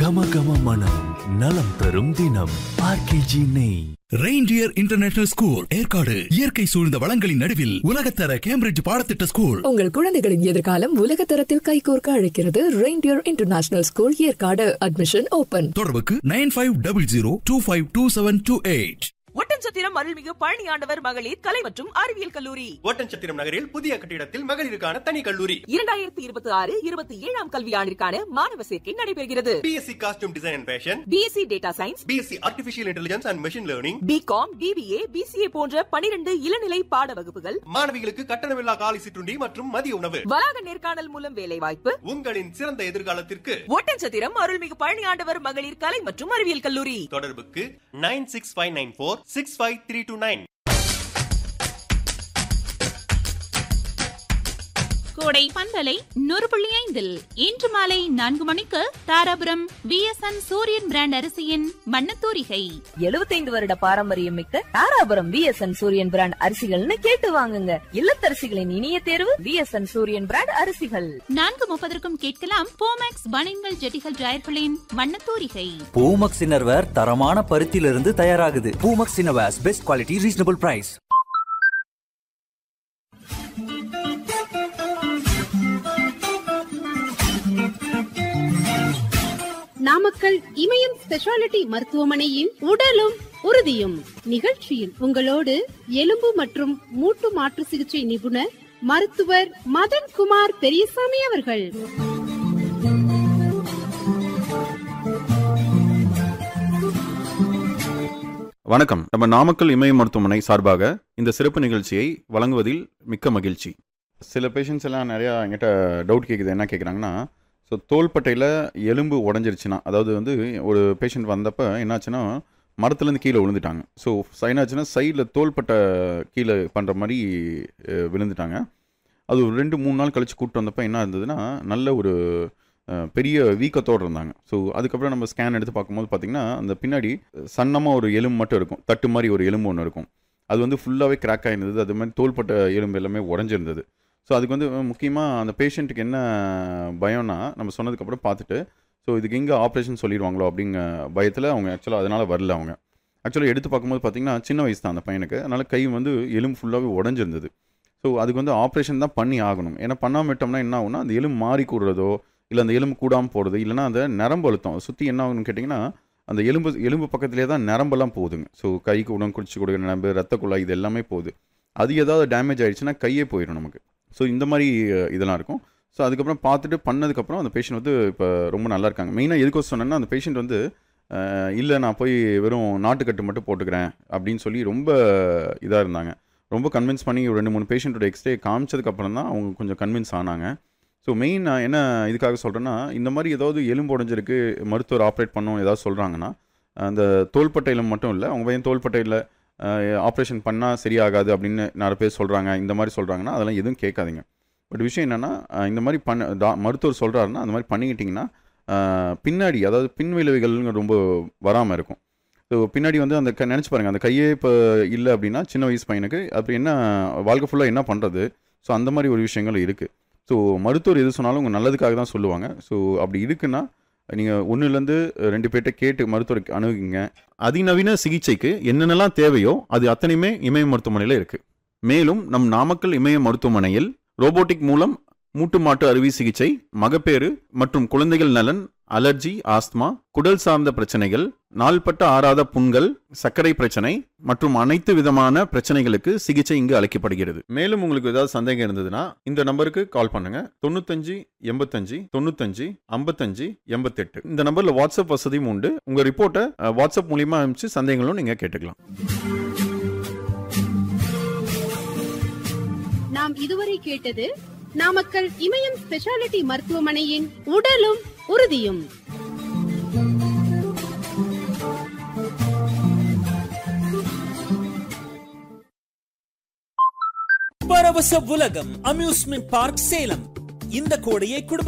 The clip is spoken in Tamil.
கம கம மனம் நலம் தரும் தினம் ஆர்கேஜி நெய் ரெயின்டியர் இன்டர்நேஷனல் ஸ்கூல் ஏற்காடு இயற்கை சூழ்ந்த வளங்களின் நடுவில் உலகத்தர கேம்பிரிட்ஜ் பாடத்திட்ட ஸ்கூல் உங்கள் குழந்தைகளின் எதிர்காலம் உலக தரத்தில் கைகோர்க்க அழைக்கிறது reindeer international school Yercaud admission open தொடர்புக்கு nine five double zero two five two seven two eight Oddanchatram அருள்மிகு பழனி ஆண்டவர் மகளிர் கலை மற்றும் அறிவியல் கல்லூரி ஓட்டன்சத்திரம் நகரில் புதிய கட்டிடத்தில் மகளிருக்கான தனி கல்லூரி இரண்டாயிரத்தி இருபத்தி ஆறு இருபத்தி ஏழாம் கல்வியாண்டிற்கான மாணவ சேர்க்கை நடைபெறுகிறது BSc costume design and fashion BSc data science BSc artificial intelligence and machine learning BCom BBA BCA போன்ற பனிரெண்டு இளநிலை பாட வகுப்புகள் மாணவிகளுக்கு கட்டணமில்லா காலை சிற்றுண்டி மற்றும் மதிய உணவு வளாக நேர்காணல் மூலம் வேலை வாய்ப்பு உங்களின் சிறந்த எதிர்காலத்திற்கு ஒட்டன்சத்திரம் அருள்மிகு பழனி ஆண்டவர் மகளிர் கலை மற்றும் அறிவியல் கல்லூரி தொடர்புக்கு nine six five nine four six five three two nine Kodai பண்பலை நூறு புள்ளி ஐந்தில் இன்று மாலை நான்கு மணிக்கு தாராபுரம் விஎஸ்என் சூரியன் பிராண்ட் அரிசியின் மண்ணத்தூரிகை எழுபத்தைந்து வருட பாரம்பரியம் மிக்க தாராபுரம் விஎஸ்என் சூரியன் பிராண்ட் அரிசிகள்னு கேட்டு வாங்குங்க இல்லத்தரசிகளின் இனிய தேர்வு விஎஸ்என் சூரியன் பிராண்ட் அரிசிகள் நான்கு முப்பதற்கும் கேட்கலாம் போமேக்ஸ் பனின்கள் ஜெட்டிகள் டிரையர்களின் மண்ணத்தூரிகை பூமக்ஸ் இன்னர்வேர் தரமான பருத்தியிலிருந்து தயாராகுது Poomex innerwears best quality reasonable price Namakkal Imayam speciality மருத்துவமனையின் உடலும் உறுதியும் நிகழ்ச்சியில் உங்களோடு எலும்பு மற்றும் மூட்டு மாற்று சிகிச்சை நிபுணர் மருத்துவர் மதன்குமார் பெரியசாமி அவர்கள் வணக்கம் நம்ம நாமக்கல் இமய மருத்துவமனை சார்பாக இந்த சிறப்பு நிகழ்ச்சியை வழங்குவதில் மிக்க மகிழ்ச்சி சில பேஷண்ட்ஸ் எல்லாம் நிறையா என்கிட்ட டவுட் கேட்குது என்ன கேட்குறாங்கன்னா ஸோ தோள்பட்டையில் எலும்பு உடஞ்சிருச்சுன்னா அதாவது வந்து ஒரு பேஷண்ட் வந்தப்போ என்னாச்சுன்னா மரத்துலேருந்து கீழே விழுந்துட்டாங்க ஸோ என்னாச்சுன்னா சைடில் தோள்பட்டை கீழே பண்ணுற மாதிரி அஹ், விழுந்துட்டாங்க அது ஒரு ரெண்டு மூணு நாள் கழித்து கூப்பிட்டு வந்தப்போ என்ன இருந்ததுன்னா நல்ல ஒரு அஹ், பெரிய வீக்கத்தோடு இருந்தாங்க ஸோ அதுக்கப்புறம் நம்ம ஸ்கேன் எடுத்து பார்க்கும்போது பார்த்திங்கன்னா அந்த பின்னாடி சன்னமாக ஒரு எலும்பு மட்டும் இருக்கும் தட்டு மாதிரி ஒரு எலும்பு ஒன்று இருக்கும் அது வந்து ஃபுல்லாகவே கிராக் ஆகிருந்தது அது மாதிரி தோள்பட்ட எலும்பு எல்லாமே உடஞ்சிருந்தது ஸோ அதுக்கு வந்து முக்கியமாக அந்த பேஷண்ட்டுக்கு என்ன பயம்னா நம்ம சொன்னதுக்கப்புறம் பார்த்துட்டு ஸோ இதுக்கு எங்கே ஆப்ரேஷன் சொல்லிடுவாங்களோ அப்படிங்க பயத்தில் அவங்க ஆக்சுவலாக அதனால் வரல அவங்க ஆக்சுவலாக எடுத்து பார்க்கும்போது பார்த்தீங்கன்னா சின்ன வயசு தான் அந்த பையனுக்கு அதனால் கை வந்து எலும்பு ஃபுல்லாகவே உடஞ்சிருந்தது ஸோ அதுக்கு வந்து ஆப்ரேஷன் தான் பண்ணி ஆகணும் ஏன்னா பண்ணாம விட்டோம்னா என்ன ஆகும்னா அந்த எலும்பு மாறி கூடுறதோ இல்லை அந்த எலும்பு கூடாமல் போகிறது இல்லைன்னா அந்த நரம்பு அழுத்தம் சுற்றி என்ன ஆகும்னு கேட்டிங்கன்னா அந்த எலும்பு எலும்பு பக்கத்துலேயே தான் நரம்பெல்லாம் போகுதுங்க ஸோ கைக்கு உடம்பு குடிச்சு கொடுக்குற நரம்பு ரத்த குழாய் இது எல்லாமே போகுது அது ஏதாவது டேமேஜ் ஆயிடுச்சுன்னா கையே போயிடும் நமக்கு ஸோ இந்த மாதிரி அஹ், இதெல்லாம் இருக்கும் ஸோ அதுக்கப்புறம் பார்த்துட்டு பண்ணதுக்கப்புறம் அந்த பேஷண்ட் வந்து இப்போ ரொம்ப நல்லா இருக்காங்க மெயினாக எதுக்கு சொன்னேன்னா அந்த பேஷண்ட் வந்து இல்லை நான் போய் வெறும் நாட்டுக்கட்டு மட்டும் போட்டுக்கிறேன் அப்படின்னு சொல்லி ரொம்ப இதாக இருந்தாங்க ரொம்ப கன்வின்ஸ் பண்ணி ஒரு ரெண்டு மூணு பேஷண்ட்டோட எக்ஸ்ரே காமிச்சதுக்கப்புறம் தான் அவங்க கொஞ்சம் கன்வின்ஸ் ஆனாங்க ஸோ மெயின் நான் என்ன இதுக்காக சொல்கிறேன்னா இந்த மாதிரி ஏதாவது எலும்பு உடஞ்சிருக்கு மருத்துவர் ஆப்ரேட் பண்ணணும் ஏதாவது சொல்கிறாங்கன்னா அந்த தோள்பட்டையில் மட்டும் இல்லை அவங்க பையன் தோள்பட்டையில் ஆப்ரேஷன் பண்ணால் சரியாகாது அப்படின்னு நிறைய பேர் சொல்கிறாங்க இந்த மாதிரி சொல்கிறாங்கன்னா அதெல்லாம் எதுவும் கேட்காதீங்க பட் விஷயம் என்னென்னா இந்த மாதிரி பண்ண டா- மருத்துவர் சொல்கிறாருன்னா அந்த மாதிரி பண்ணிக்கிட்டிங்கன்னா அஹ், பின்னாடி அதாவது பின் விளைவுகள் ரொம்ப வராமல் இருக்கும் ஸோ பின்னாடி வந்து அந்த க நினச்சி பாருங்கள் அந்த கையே இப்போ இல்லை அப்படின்னா சின்ன வயசு பையனுக்கு அப்படி என்ன வாழ்க்கை ஃபுல்லாக என்ன பண்ணுறது ஸோ அந்த மாதிரி ஒரு விஷயங்கள் இருக்குது ஸோ மருத்துவர் எது சொன்னாலும் உங்கள் நல்லதுக்காக தான் சொல்லுவாங்க ஸோ அப்படி இருக்குன்னா நீங்கள் ஒன்றுலேருந்து ரெண்டு பேர்கிட்ட கேட்டு மருத்துவருக்கு அணுகுங்க அதிநவீன சிகிச்சைக்கு என்னென்னலாம் தேவையோ அது அத்தனையுமே இமய மருத்துவமனையில் இருக்குது மேலும் நம் நாமக்கல் இமய மருத்துவமனையில் ரோபோட்டிக் மூலம் மூட்டு மாட்டு அறுவை சிகிச்சை மகப்பேறு மற்றும் குழந்தைகள் நலன் அலர்ஜி ஆஸ்துமா குடல் சார்ந்த பிரச்சனைகள் நாள்பட்ட ஆறாத புண்கள் சர்க்கரை பிரச்சனை மற்றும் அனைத்து விதமான பிரச்சனைகளுக்கு சிகிச்சை இங்கு அளிக்கப்படுகிறது மேலும் உங்களுக்கு ஏதாவது சந்தேகம் இருந்ததுன்னா இந்த நம்பருக்கு கால் பண்ணுங்க தொண்ணூத்தஞ்சு எண்பத்தஞ்சு தொண்ணூத்தஞ்சு ஐம்பத்தஞ்சு எண்பத்தெட்டு இந்த நம்பர்ல வாட்ஸ்அப் வசதியும் உண்டு உங்க ரிப்போர்ட்டை அஹ், வாட்ஸ்அப் மூலியமா அனுப்பிச்சு சந்தேகங்களும் நீங்க கேட்டுக்கலாம் நாம் இதுவரை கேட்டது நாமக்கல் இமயம் ஸ்பெஷாலிட்டி மருத்துவமனையின் உடலும் உறுதியும் பரவச உலகம் அம்யூஸ்மெண்ட் பார்க் சேலம் இந்த கோடையை குடும்ப